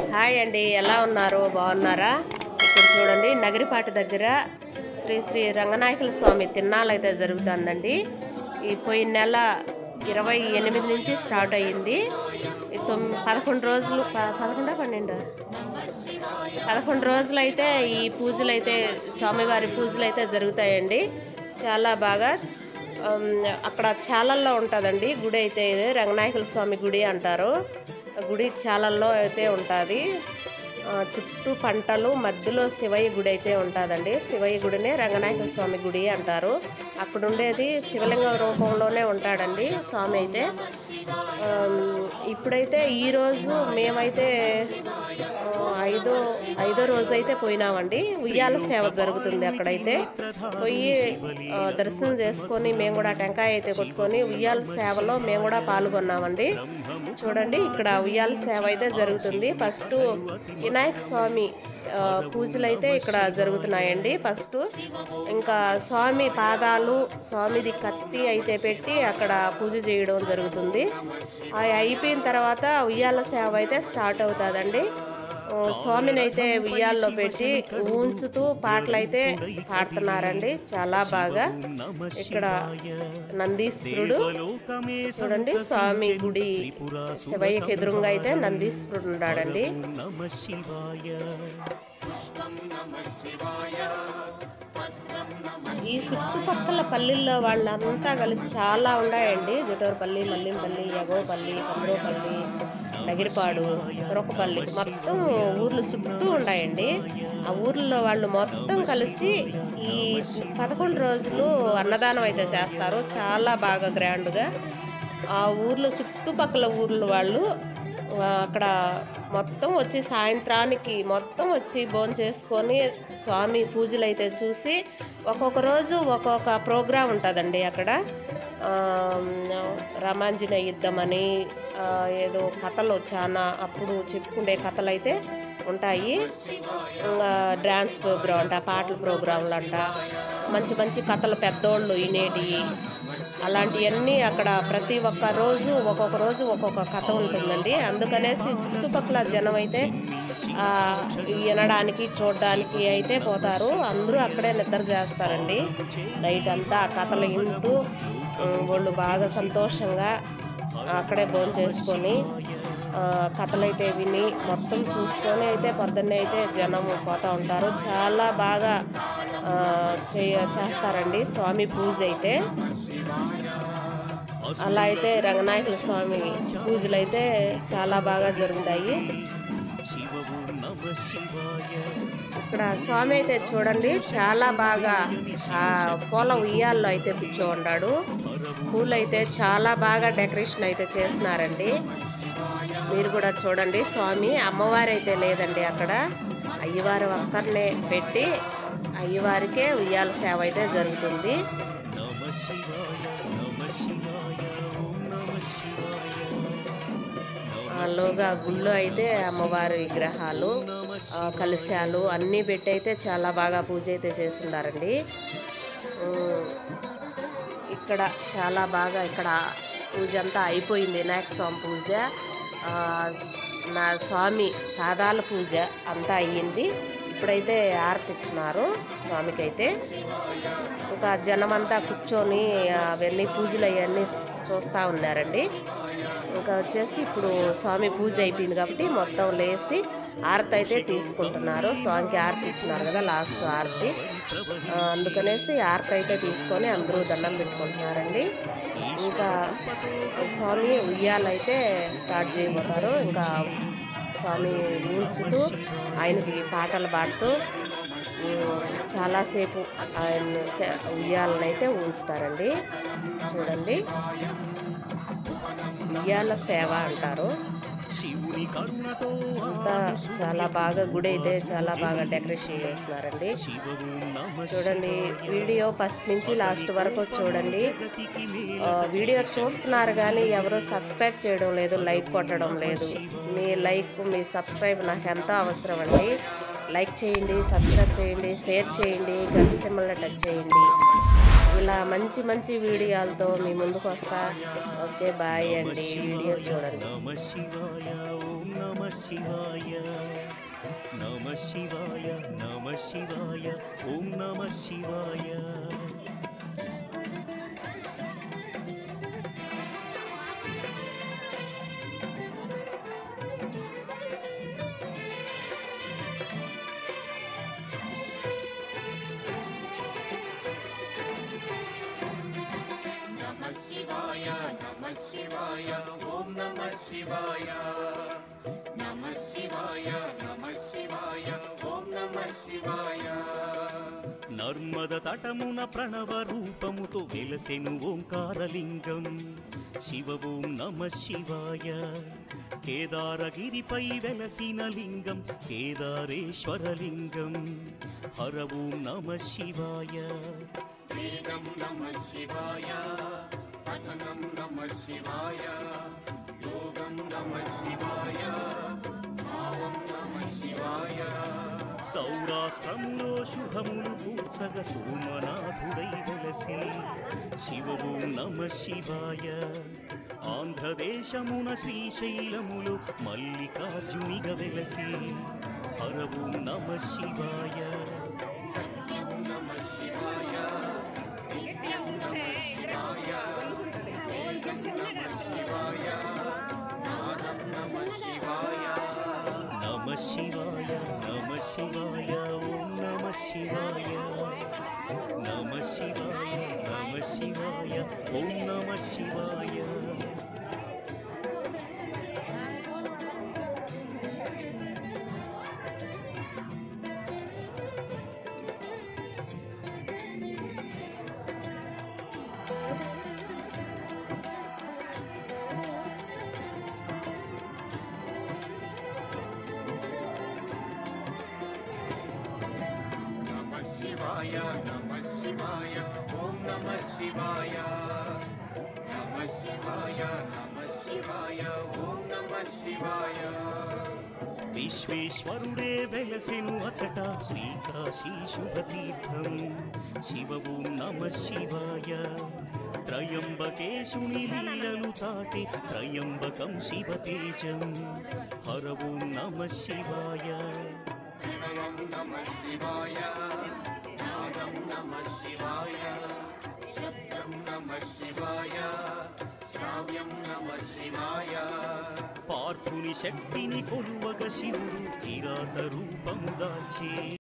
hi అండి ఎలా ఉన్నారు బాగున్నారా ఇక్కడ చూడండి నగరిపాటి దగ్గర శ్రీ శ్రీ రంగనాయకుల స్వామి తిన్నాళ్ళు అయితే జరుగుతుందండి ఈ పోయిన నెల ఇరవై ఎనిమిది నుంచి స్టార్ట్ అయ్యింది ఈ తొమ్మిది పదకొండు రోజులు ప- పదకొండా పన్నెండు పదకొండు రోజులు అయితే ఈ పూజలు అయితే స్వామివారి పూజలు అయితే జరుగుతాయండి చాలా బాగా ఆమ్, అక్కడ చాలల్లో ఉంటుందండి గుడి అయితే ఇది రంగనాయకుల స్వామి గుడి అంటారు ఆ గుడి చాలల్లో అయితే ఉంటుంది చుట్టూ పంటలు మధ్యలో శివయ్య గుడి అయితే ఉంటుందండి శివయ్య గుడినే రంగనాయకుల స్వామి గుడి అంటారు అక్కడ ఉండేది శివలింగం రూపంలోనే ఉంటాడండి స్వామి అయితే ఆమ్, ఇప్పుడైతే ఈరోజు మేమైతే ఆ, ఐదో ఐదో రోజు అయితే పోయినామండి ఉయ్యాల సేవ జరుగుతుంది అక్కడైతే పోయి ఆ, దర్శనం చేసుకొని మేము కూడా టెంకాయ అయితే కొట్టుకొని ఉయ్యాల సేవలో మేము కూడా పాల్గొన్నామండి చూడండి ఇక్కడ ఉయ్యాల సేవ అయితే జరుగుతుంది ఫస్ట్ వినాయక స్వామి ఆ, పూజలు అయితే ఇక్కడ జరుగుతున్నాయండి ఫస్ట్ ఇంకా స్వామి పాదాలు స్వామిది కత్తి అయితే పెట్టి అక్కడ పూజ చేయడం జరుగుతుంది అవి అయిపోయిన తర్వాత ఉయ్యాల సేవ అయితే స్టార్ట్ అవుతుందండి ఆ, స్వామిని అయితే ఉయ్యాల్లో పెట్టి ఉంచుతూ పాటలు అయితే పాడుతున్నారండి చాలా బాగా ఇక్కడ నందీశ్వరుడు చూడండి స్వామి గుడి శివయ్యకి ఎదురుగా అయితే నందీశ్వరుడు ఉన్నాడండి నమ శివాయ ఈ చుట్టుపక్కల పల్లెల్లో వాళ్ళంతా కలిసి చాలా ఉన్నాయండి జుటూరుపల్లి మల్లింపల్లి ఎగోపల్లి కంద్రోపల్లి నగిరిపాడు తురకపల్లి మొత్తం ఊర్లు చుట్టూ ఉన్నాయండి ఆ ఊర్లో వాళ్ళు మొత్తం కలిసి ఈ పదకొండు రోజులు అన్నదానం అయితే చేస్తారు చాలా బాగా గ్రాండ్గా ఆ ఊర్లో చుట్టుపక్కల ఊర్ల వాళ్ళు ఆ, అక్కడ మొత్తం వచ్చి సాయంత్రానికి మొత్తం వచ్చి భోజనం చేసుకొని స్వామి పూజలు అయితే చూసి ఒక్కొక్క రోజు ఒక్కొక్క ప్రోగ్రాం ఉంటుందండి అక్కడ ఆ, రామాంజనేయ యుద్ధం అని ఆ, ఏదో కథలు చాలా అప్పుడు చెప్పుకునే కథలు అయితే ఉంటాయి ఇంకా డ్యాన్స్ ప్రోగ్రాం అంట పాటల ప్రోగ్రాంలు అంట మంచి మంచి కథలు పెద్దోళ్ళు వినేటివి అలాంటివన్నీ అక్కడ ప్రతి ఒక్క రోజు ఒక్కొక్క రోజు ఒక్కొక్క కథ ఉంటుందండి అందుకనేసి చుట్టుపక్కల జనం అయితే ఆ, వినడానికి చూడడానికి అయితే పోతారు అందరూ అక్కడే నిద్ర చేస్తారండి నైట్ అంతా ఆ కథలు వింటూ ఉమ్, వాళ్ళు బాగా సంతోషంగా అక్కడే భోజనం చేసుకొని ఆ, కథలైతే విని మొత్తం చూసుకొని అయితే పొద్దున్నే అయితే జనం పోతూ ఉంటారు చాలా బాగా ఆ, చేయ చేస్తారండి స్వామి పూజ అయితే అలా అయితే రంగనాయకుల స్వామి పూజలు అయితే చాలా బాగా జరుగుతాయి శివవు నమ శివాయ ఇక్కడ స్వామి అయితే చూడండి చాలా బాగా ఆ పూల ఉయ్యాల్లో అయితే కూర్చో ఉన్నాడు పూలు అయితే చాలా బాగా డెకరేషన్ అయితే చేస్తున్నారండి మీరు కూడా చూడండి స్వామి అమ్మవారు అయితే లేదండి అక్కడ అయ్యవారు ఒక్కరినే పెట్టి అయ్యవారికే ఉయ్యాల సేవ అయితే జరుగుతుంది నమ శివాయ నమ శివాయ ఓం నమ శివాయ లోగా గుళ్ళు అయితే అమ్మవారి విగ్రహాలు ఆ, కలశాలు అన్నీ పెట్టి అయితే చాలా బాగా పూజ అయితే చేస్తున్నారండి ఉమ్, ఇక్కడ చాలా బాగా ఇక్కడ పూజ అంతా అయిపోయింది వినాయక స్వామి పూజ ఆ, నా స్వామి పాదాల పూజ అంతా అయ్యింది ఇప్పుడైతే ఆరతి ఇచ్చినారు స్వామికి అయితే ఇంకా జనమంతా కూర్చొని అవన్నీ పూజలు అవన్నీ చూస్తూ ఉన్నారండి ఇంకా వచ్చేసి ఇప్పుడు స్వామి పూజ అయిపోయింది కాబట్టి మొత్తం లేసి ఆరతి అయితే తీసుకుంటున్నారు స్వామికి ఆరతి ఇచ్చినారు కదా లాస్ట్ ఆరతి ఆ, అందుకనేసి ఆరతి అయితే తీసుకొని అందరూ దండం పెట్టుకుంటున్నారండి ఇంకా స్వామి ఉయ్యాలైతే స్టార్ట్ చేయబోతారు ఇంకా స్వామి ఊంచుతూ ఆయనకి పాటలు పాడుతూ ఉమ్, చాలాసేపు ఆయన ఉయ్యాలనైతే ఉంచుతారండి చూడండి ఉయ్యాల సేవ అంటారు శివుని కరుణతో అంతా చాలా బాగా గుడి అయితే చాలా బాగా డెకరేషన్ చేస్తున్నారండి శివవు నమ చూడండి వీడియో ఫస్ట్ నుంచి లాస్ట్ వరకు చూడండి ఆ, వీడియో చూస్తున్నారు కానీ ఎవరు సబ్స్క్రైబ్ చేయడం లేదు లైక్ కొట్టడం లేదు మీ లైక్ మీ సబ్స్క్రైబ్ నాకు ఎంతో అవసరం అండి లైక్ చేయండి సబ్స్క్రైబ్ చేయండి షేర్ చేయండి గంట సింబల్ని టచ్ చేయండి ఇలా మంచి మంచి వీడియోలతో మీ ముందుకు వస్తా ఓకే బాయ్ అండి వీడియో చూడండి నమ శివాయ ఓం నమ శివాయ నమ శివాయ నమ శివాయ ఓం నమ శివాయ నమ శివాయ నమ శివాయ ఓం నమ శివాయ నమ శివాయ నమ శివాయ ఓం నమ శివాయ నర్మద తటమున ప్రణవ రూపముతో వెలసెను ఓంకారలింగం శివ ఓం నమ శివాయ కేదారగిరిపై వెలసిన లింగం కేదారేశ్వరలింగం హర ఓం నమ శివాయ వేదం నమ శివాయ పఠనం నమ శివాయ యోగం నమ శివాయ భావం నమ శివాయ సౌరాష్ట్రములో శుభములు కూర్చగ సోమనాథుడై వెలసి శివ ఓం నమ శివాయ ఆంధ్రదేశమున శ్రీశైలములో మల్లికార్జునిగా వెలసి హర ఓం నమ శివాయ సత్యం నమ శివాయ నిత్యం నమ శివాయ వేదం నమ శివాయ నాదం నమ శివాయ నమ శివాయ నమ శివాయ ఓం నమ శివాయ నమ శివాయ నమ శివాయ ఓం నమ శివాయ నమ శివాయ నమ శివాయ ఓం నమ శివాయ నమ శివాయ నమ శివాయ ఓం నమ శివాయ విశ్వేశ్వరుడే వెలసెను అచట శ్రీకాశీ శుభతీర్థం శివ ఓం నమ శివాయ త్రయంబకేశుని లీలలు చాటి త్రయంబకం శివతేజం హర ఓం నమ శివాయ ప్రణవం నమ శివాయ నాదం నమ శివాయ శబ్దం నమ శివాయ శ్రావ్యం నమ శివాయ పార్థుని శక్తిని కొలువగ శివుడు కిరాత రూపము దాల్చే